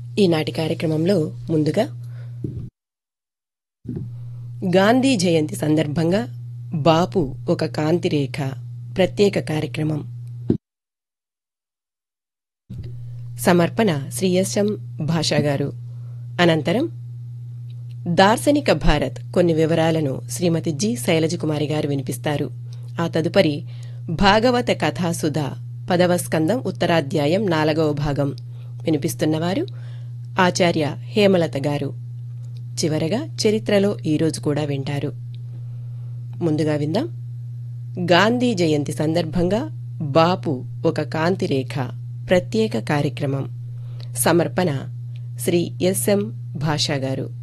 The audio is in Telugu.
ఈనాటి కార్యక్రమంలో ముందుగా గాంధీ జయంతి సందర్భంగా బాపు ఒక కాంతిరేఖ ప్రత్యేక కార్యక్రమం సమర్పణ శ్రీ ఎస్ఎం భాషా గారు అనంతరం దార్శనిక భారత్ కొన్ని వివరాలను శ్రీమతి జి శైలజకుమారి గారు వినిపిస్తారు ఆ తదుపరి భాగవత కథాసుధ పదవ స్కందం ఉత్తరాధ్యాయం నాలుగవ భాగం వినిపిస్తున్నవారు ఆచార్య హేమలత గారు చివరగా చరిత్రలో ఈరోజు కూడా వింటారు ముందుగా విందాం గాంధీ జయంతి సందర్భంగా బాపు ఒక కాంతిరేఖ ప్రత్యేక కార్యక్రమం సమర్పణ శ్రీ ఎస్ఎం భాషా గారు